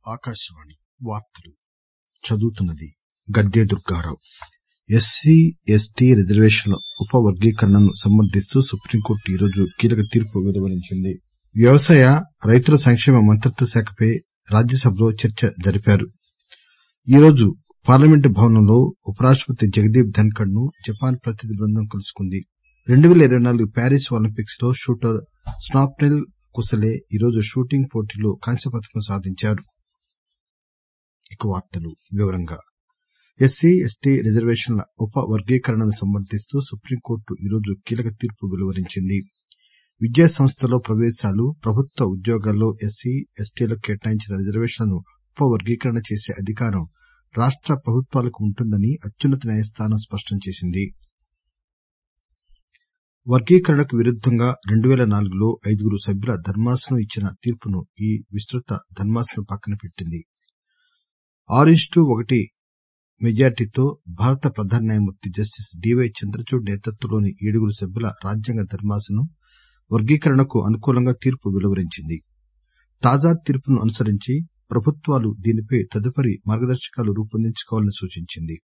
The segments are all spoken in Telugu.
ఆకాశవాణి వార్తలు చదువుతున్నది గద్దె దుర్గారావు ఎస్సీ ఎస్టీ రిజర్వేషన్ల ఉప వర్గీకరణను సమర్దిస్తూ సుప్రీంకోర్టు ఈరోజు కీలక తీర్పు వెలువరించింది వ్యవసాయ రైతుల సంక్షేమ మంత్రిత్వ శాఖపై రాజ్యసభలో చర్చ జరిపారు ఈరోజు పార్లమెంటు భవనంలో ఉపరాష్టపతి జగదీప్ ధన్కర్ ను జపాన్ ప్రతినిధి బృందం కలుసుకుంది 2024 ప్యారిస్ ఒలింపిక్స్ లో షూటర్ స్వాప్నిల్ కుసలే ఈరోజు షూటింగ్ పోటీలో కాంస్య పతకం సాధించారు ఎస్సీ ఎస్టీ రిజర్వేషన్ల ఉప వర్గీకరణను సమర్దిస్తూ సుప్రీంకోర్టు ఈరోజు కీలక తీర్పు వెలువరించింది విద్యా సంస్థల్లో ప్రవేశాలు ప్రభుత్వ ఉద్యోగాల్లో ఎస్సీ ఎస్టీలకు కేటాయించిన రిజర్వేషన్లను ఉప వర్గీకరణ చేసే అధికారం రాష్ట ప్రభుత్వాలకు ఉంటుందని అత్యున్నత న్యాయస్థానం స్పష్టం చేసింది వర్గీకరణకు విరుద్దంగా 2004లో ఐదుగురు సభ్యుల ధర్మాసనం ఇచ్చిన తీర్పును ఈ విస్తృత ధర్మాసనం పక్కన పెట్టింది ఆరింటూ ఒకటి మెజార్టీతో భారత ప్రధాన న్యాయమూర్తి జస్టిస్ డీవై చంద్రచూడ్ నేతృత్వంలోని ఏడుగురు సభ్యుల రాజ్యాంగ ధర్మాసనం వర్గీకరణకు అనుకూలంగా తీర్పు వెలువరించింది తాజా తీర్పును అనుసరించి ప్రభుత్వాలు దీనిపై తదుపరి మార్గదర్శకాలు రూపొందించుకోవాలని సూచించింది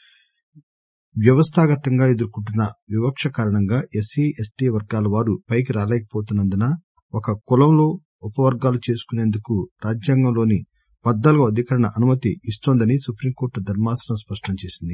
వ్యవస్థాగతంగా ఎదుర్కొంటున్న వివక్ష కారణంగా ఎస్సీ ఎస్టీ వర్గాల వారు పైకి రాలేకపోతున్నందున ఒక కులంలో ఉపవర్గాలు చేసుకునేందుకు రాజ్యాంగంలోని పద్నాలుగవ అధికరణ అనుమతి ఇస్తోందని సుప్రీంకోర్టు ధర్మాసనం స్పష్టం చేసింది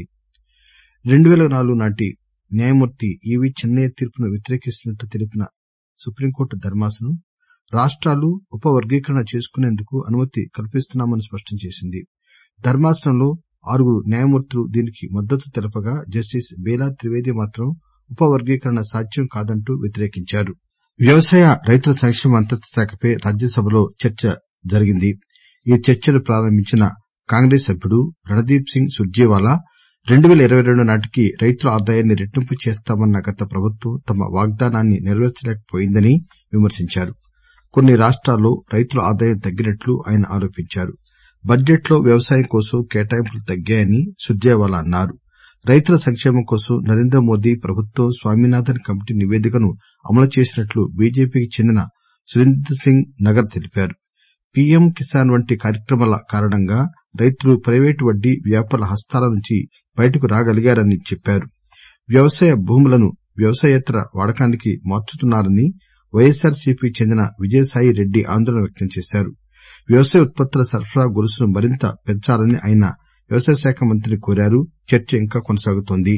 2004 నాటి న్యాయమూర్తి ఈవీ చెన్నయ్య తీర్పును వ్యతిరేకిస్తున్నట్లు తెలిపిన సుప్రీంకోర్టు ధర్మాసనం రాష్టాలు ఉప వర్గీకరణ చేసుకునేందుకు అనుమతి కల్పిస్తున్నామని స్పష్టం చేసింది ధర్మాసనంలో ఆరుగురు న్యాయమూర్తులు దీనికి మద్దతు తెలపగా జస్టిస్ బేలా త్రివేది మాత్రం ఉప వర్గీకరణ సాధ్యం కాదంటూ వ్యతిరేకించారు వ్యవసాయ రైతుల సంక్షేమ మంత్రిత్వ శాఖపై రాజ్యసభలో చర్చ జరిగింది ఈ చర్చను ప్రారంభించిన కాంగ్రెస్ సభ్యుడు రణదీప్ సింగ్ సుర్జేవాలా 2022 నాటికి రైతుల ఆదాయాన్ని రెట్టింపు చేస్తామన్న గత ప్రభుత్వం తమ వాగ్దానాన్ని నెరవేర్చలేకపోయిందని విమర్శించారు కొన్ని రాష్టాల్లో రైతుల ఆదాయం తగ్గినట్లు ఆయన ఆరోపించారు బడ్జెట్ లో వ్యవసాయం కోసం కేటాయింపులు తగ్గాయని సుర్జేవాలా అన్నారు రైతుల సంక్షేమం కోసం నరేంద్ర మోదీ ప్రభుత్వం స్వామినాథన్ కమిటీ నివేదికను అమలు చేసినట్లు బీజేపీకి చెందిన సురేంద్ర సింగ్ నగర్ తెలిపారు పీఎం కిసాన్ వంటి కార్యక్రమాల కారణంగా రైతులు ప్రైవేటు వడ్డీ వ్యాపారుల హస్తాల నుంచి బయటకు రాగలిగారని చెప్పారు వ్యవసాయ భూములను వ్యవసాయేతర వాడకానికి మార్చుతున్నారని వైఎస్సార్ సీపీకి చెందిన విజయసాయి రెడ్డి ఆందోళన వ్యక్తం చేశారు వ్యవసాయ ఉత్పత్తుల సరఫరా గొలుసును మరింత పెంచాలని ఆయన వ్యవసాయ శాఖ మంత్రిని కోరారు చర్చ ఇంకా కొనసాగుతోంది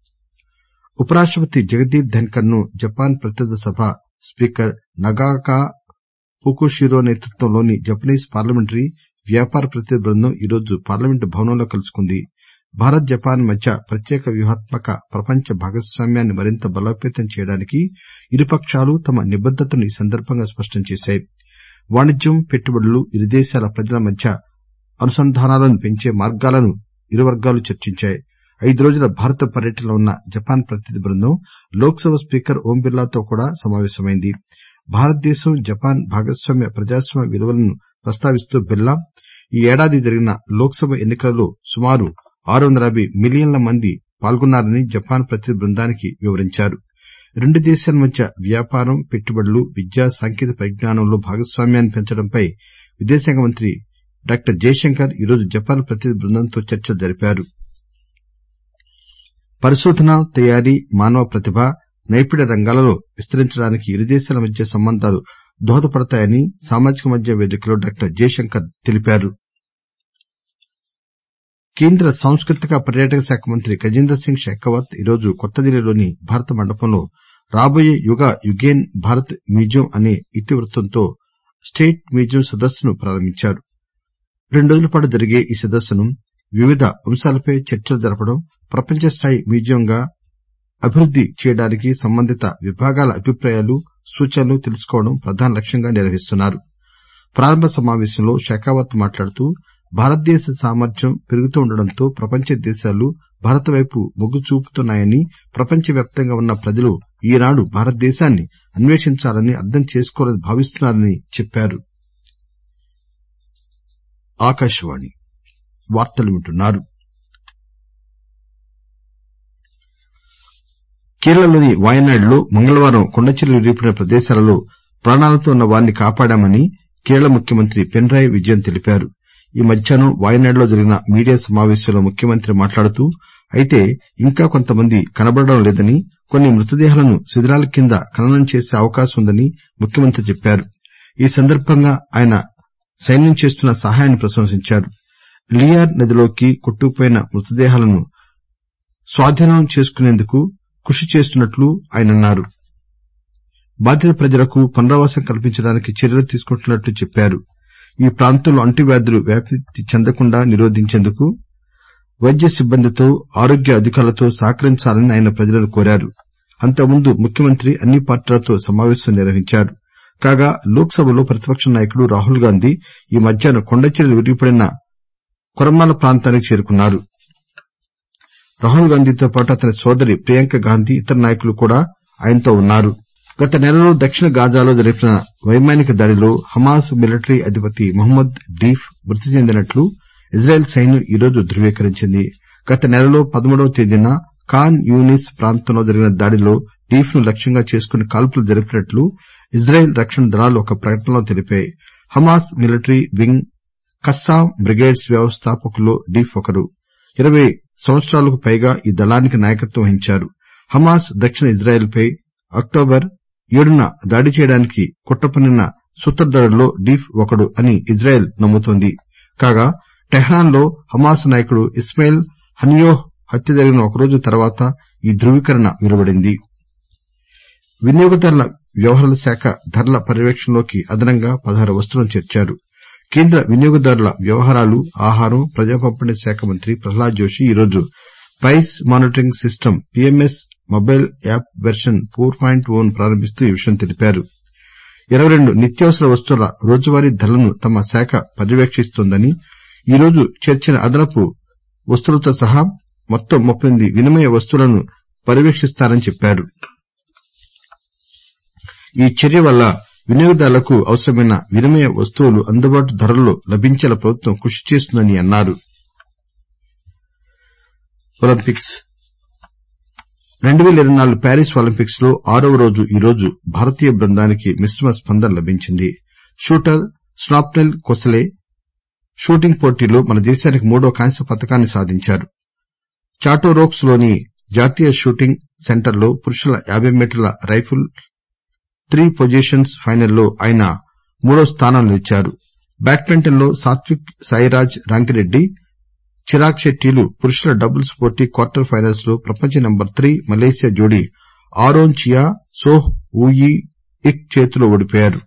ఉపరాష్టపతి జగదీప్ ధన్కర్ ను జపాన్ ప్రతినిధుల సభ స్పీకర్ నగాకా ఫుకుషిరో నేతృత్వంలోని జపనీస్ పార్లమెంటరీ వ్యాపార ప్రతినిధి బృందం ఈరోజు పార్లమెంటు భవనంలో కలుసుకుంది భారత్ జపాన్ మధ్య ప్రత్యేక వ్యూహాత్మక ప్రపంచ భాగస్వామ్యాన్ని మరింత బలోపేతం చేయడానికి ఇరుపక్షాలు తమ నిబద్దతను ఈ సందర్బంగా స్పష్టం చేశాయి వాణిజ్యం పెట్టుబడులు ఇరుదేశాల ప్రజల మధ్య అనుసంధానాలను పెంచే మార్గాలను ఇరు వర్గాలు చర్చించాయి ఐదు రోజుల భారత పర్యటనలో ఉన్న జపాన్ ప్రతినిధి బృందం లోక్ సభ స్పీకర్ ఓం బిర్లాతో కూడా సమావేశమైంది భారతదేశం జపాన్ భాగస్వామ్య ప్రజాస్వామ్య విలువలను ప్రస్తావిస్తూ బిర్లా ఈ ఏడాది జరిగిన లోక్ సభ ఎన్నికలలో సుమారు ఆరు వందల యాబై మిలియన్ల మంది పాల్గొన్నారని జపాన్ ప్రతినిధి బృందానికి వివరించారు రెండు దేశాల మధ్య వ్యాపారం పెట్టుబడులు విద్య సాంకేతిక పరిజ్ఞానంలో భాగస్వామ్యాన్ని పెంచడంపై విదేశాంగ మంత్రి డాక్టర్ జయశంకర్ ఈరోజు జపాన్ ప్రతినిధి బృందంతో చర్చలు జరిపారు పరిశోధన తయారీ మానవ ప్రతిభ నైపుణ్య రంగాలలో విస్తరించడానికి ఇరుదేశాల మధ్య సంబంధాలు దోహదపడతాయని సామాజిక మాధ్యమ వేదికలో డాక్టర్ జయశంకర్ తెలిపారు కేంద్ర సాంస్కృతిక పర్యాటక శాఖ మంత్రి గజేంద్ర సింగ్ షెకావత్ ఈరోజు కొత్తదిల్లీలోని భారత మండపంలో రాబోయే యుగ యుగేన్ భారత్ మ్యూజియం అనే ఇతివృత్తంతో స్టేట్ మ్యూజియం సదస్సును ప్రారంభించారు రెండు రోజుల పాటు జరిగే ఈ సదస్సును వివిధ అంశాలపై చర్చలు జరపడం ప్రపంచ స్థాయి మ్యూజియంగా అభివృద్ది చేయడానికి సంబంధిత విభాగాల అభిప్రాయాలు సూచనలు తెలుసుకోవడం ప్రధాన లక్ష్యంగా నిర్వహిస్తున్నారు ప్రారంభ సమావేశంలో షెకావత్ మాట్లాడుతూ భారతదేశ సామర్థ్యం పెరుగుతుండటంతో ప్రపంచ దేశాలు భారత్ వైపు మొగ్గు చూపుతున్నాయని ప్రపంచ వ్యాప్తంగా ఉన్న ప్రజలు ఈనాడు భారతదేశాన్ని అన్వేషించాలని అర్థం చేసుకోవాలని భావిస్తున్నారని చెప్పారు కేరళలోని వాయనాడ్లో మంగళవారం కొండచర్యలు విరిగిపడిన ప్రదేశాలలో ప్రాణాలతో ఉన్న వారిని కాపాడామని కేరళ ముఖ్యమంత్రి పినరాయి విజయన్ తెలిపారు ఈ మధ్యాహ్నం వాయనాడ్లో జరిగిన మీడియా సమావేశంలో ముఖ్యమంత్రి మాట్లాడుతూ అయితే ఇంకా కొంతమంది కనబడడం లేదని కొన్ని మృతదేహాలను శిథిలాల కింద ఖననం చేసే అవకాశం ఉందని ముఖ్యమంత్రి చెప్పారు ఈ సందర్బంగా ఆయన సైన్యం చేస్తున్న సహాయాన్ని ప్రశంసించారు లియార్ నదిలోకి కొట్టుకుపోయిన మృతదేహాలను స్వాధీనం చేసుకునేందుకు కృషి చేస్తున్నట్లు ఆయనన్నారు బాధిత ప్రజలకు పునరావాసం కల్పించడానికి చర్యలు తీసుకుంటున్నట్లు చెప్పారు ఈ ప్రాంతంలో అంటువ్యాధులు వ్యాప్తి చెందకుండా నిరోధించేందుకు వైద్య సిబ్బందితో ఆరోగ్య అధికారులతో సహకరించాలని ఆయన ప్రజలను కోరారు అంతకుముందు ముఖ్యమంత్రి అన్ని పార్టీలతో సమావేశం నిర్వహించారు కాగా లోక్ సభలో ప్రతిపక్ష నాయకుడు రాహుల్ గాంధీ ఈ మధ్యాహ్నం కొండచర్యలు విరిగిపడిన కొరమాల ప్రాంతానికి చేరుకున్నారు రాహుల్ గాంధీతో పాటు అతని సోదరి ప్రియాంక గాంధీ ఇతర నాయకులు కూడా ఆయనతో ఉన్నారు గత నెలలో దక్షిణ గాజాలో జరిపిన వైమానిక దాడిలో హమాస్ మిలిటరీ అధిపతి మహ్మద్ డీఫ్ మృతి చెందినట్లు ఇజ్రాయెల్ సైన్యం ఈరోజు ధృవీకరించింది గత నెలలో పదమూడవ తేదీన ఖాన్ యూనిస్ ప్రాంతంలో జరిగిన దాడిలో డీఫ్ ను లక్ష్యంగా చేసుకుని కాల్పులు జరిపినట్లు ఇజ్రాయెల్ రక్షణ దళాలు ఒక ప్రకటనలో తెలిపాయి Hamas military wing Qassam brigades వ్యవస్థాపకుల్లో డీఫ్ ఒకరు ఇరవై సంవత్సరాలకు పైగా ఈ దళానికి నాయకత్వం వహించారు హమాస్ దక్షిణ ఇజ్రాయెల్ పై అక్టోబర్ ఏడున దాడి చేయడానికి కుట్ర పన్నిన సూత్రధారుల్లో డీఫ్ ఒకడు అని ఇజ్రాయెల్ నమ్ముతోంది కాగా టెహ్రాన్ లో హమాస్ నాయకుడు ఇస్మాయిల్ హనియోహ్ హత్య జరిగిన ఒకరోజు తర్వాత ఈ ధృవీకరణ వెలువడింది వినియోగదారుల వ్యవహారాల శాఖ ధరల పర్యవేక్షణలోకి అదనంగా పదహారు వస్తువులను చేర్చారు కేంద్ర వినియోగదారుల వ్యవహారాలు ఆహారం ప్రజా పంపిణీ శాఖ మంత్రి ప్రహ్లాద్ జోషి ఈరోజు price monitoring system PMS mobile app version four point O ను ప్రారంభిస్తూ ఈ విషయం తెలిపారు ఇరవై రెండు నిత్యావసర వస్తువుల రోజువారీ ధరలను తమ శాఖ పర్యవేక్షిస్తోందని ఈరోజు చేర్చిన అదనపు వస్తువులతో సహా మొత్తం ముప్పై ఎనిమిది వినిమయ వస్తువులను పర్యవేక్షిస్తారని చెప్పారు ఈ చర్య వల్ల వినియోగదారులకు అవసరమైన వినిమయ వస్తువులు అందుబాటు ధరల్లో లభించేలా ప్రభుత్వం కృషి చేస్తుందని అన్నారు ఒలింపిక్స్ రెండు పేల ఇరవై నాలుగు ప్యారిస్ ఒలింపిక్స్ లో ఆరవ రోజు ఈరోజు భారతీయ బృందానికి మిశ్రమ స్పందన లభించింది షూటర్ స్వాప్నిల్ కొసలే షూటింగ్ పోటీలో మన దేశానికి మూడో కాంస్య పతకాన్ని సాధించారు చాటోరోక్స్ లోని జాతీయ షూటింగ్ సెంటర్ లో పురుషుల యాబై మీటర్ల రైఫిల్ త్రీ పొజిషన్స్ ఫైనల్లో ఆయన మూడో స్థానంలో నిలిచారు బ్యాడ్మింటన్ లో సాత్విక్ సాయిరాజ్ రాంకిరెడ్డి చిరాగ్ షెట్టీలు పురుషుల డబుల్స్ పోటీ క్వార్టర్ ఫైనల్స్ లో ప్రపంచ నెంబర్ త్రీ మలేసియా జోడీ Aaron Chia Soh Wooi Yik చేతిలో ఓడిపోయారు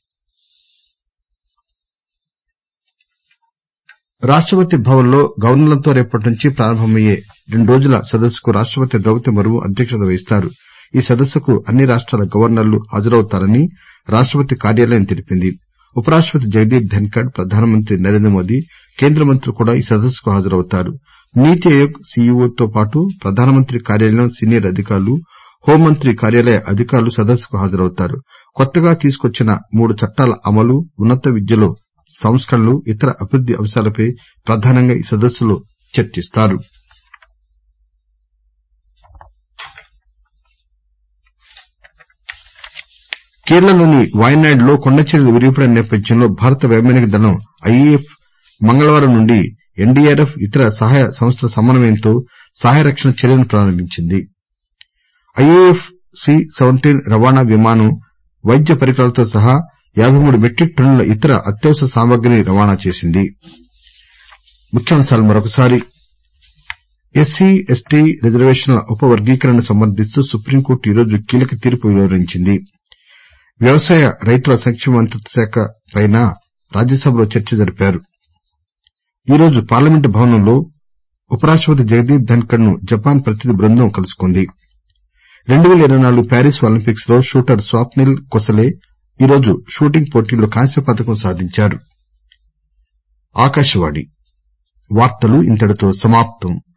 రాష్టపతి భవన్ లో గవర్నర్లతో రేపటి నుంచి ప్రారంభమయ్యే రెండు రోజుల సదస్సుకు రాష్టపతి ద్రౌపది ముర్ము అధ్యక్షత వహిస్తారు ఈ సదస్సుకు అన్ని రాష్టాల గవర్నర్లు హాజరవుతారని రాష్టపతి కార్యాలయం తెలిపింది ఉపరాష్టపతి జగదీప్ ధన్కడ్ ప్రధానమంత్రి నరేంద్రమోదీ కేంద్ర మంత్రులు కూడా ఈ సదస్సుకు హాజరవుతారు నీతి ఆయోగ్ సీఈఓతో పాటు ప్రధానమంత్రి కార్యాలయం సీనియర్ అధికారులు హోంమంత్రి కార్యాలయ అధికారులు సదస్సుకు హాజరవుతారు కొత్తగా తీసుకొచ్చిన మూడు చట్టాల అమలు ఉన్నత విద్యలో సంస్కరణలు ఇతర అభివృద్ది అంశాలపై ప్రధానంగా ఈ సదస్సులో చర్చిస్తారు కేరళలోని వాయనాడ్లో కొండచర్యలు విరిగిపడిన నేపథ్యంలో భారత వైమానిక దళం ఐఏఎఫ్ మంగళవారం నుండి ఎన్డీఆర్ఎఫ్ ఇతర సహాయ సంస్థల సమన్వయంతో సహాయ రక్షణ చర్యలను ప్రారంభించింది ఐఏఎఫ్ సి సెవెంటీన్ రవాణా విమానం వైద్య పరికరాలతో సహా యాబై మూడు మెట్రిక్ టన్నుల ఇతర అత్యవసర సామగ్రిని రవాణా చేసింది ఎస్సీ ఎస్టీ రిజర్వేషన్ల ఉప వర్గీకరణను సమర్థిస్తూ సుప్రీంకోర్టు ఈరోజు కీలక తీర్పు వెలువరించింది వ్యవసాయ రైతుల సంక్షేమ మంత్రిత్వ శాఖ పైన రాజ్యసభలో చర్చ జరిపారు ఈరోజు పార్లమెంటు భవనంలో ఉపరాష్టపతి జగదీప్ ధన్కడ్ ను జపాన్ ప్రతినిధి బృందం కలుసుకుంది రెండు పేల ఇరవై నాలుగు ప్యారిస్ ఒలింపిక్స్ లో షూటర్ స్వాప్నిల్ కొసలే ఈరోజు షూటింగ్ పోటీలో కాంస్య పతకం సాధించారు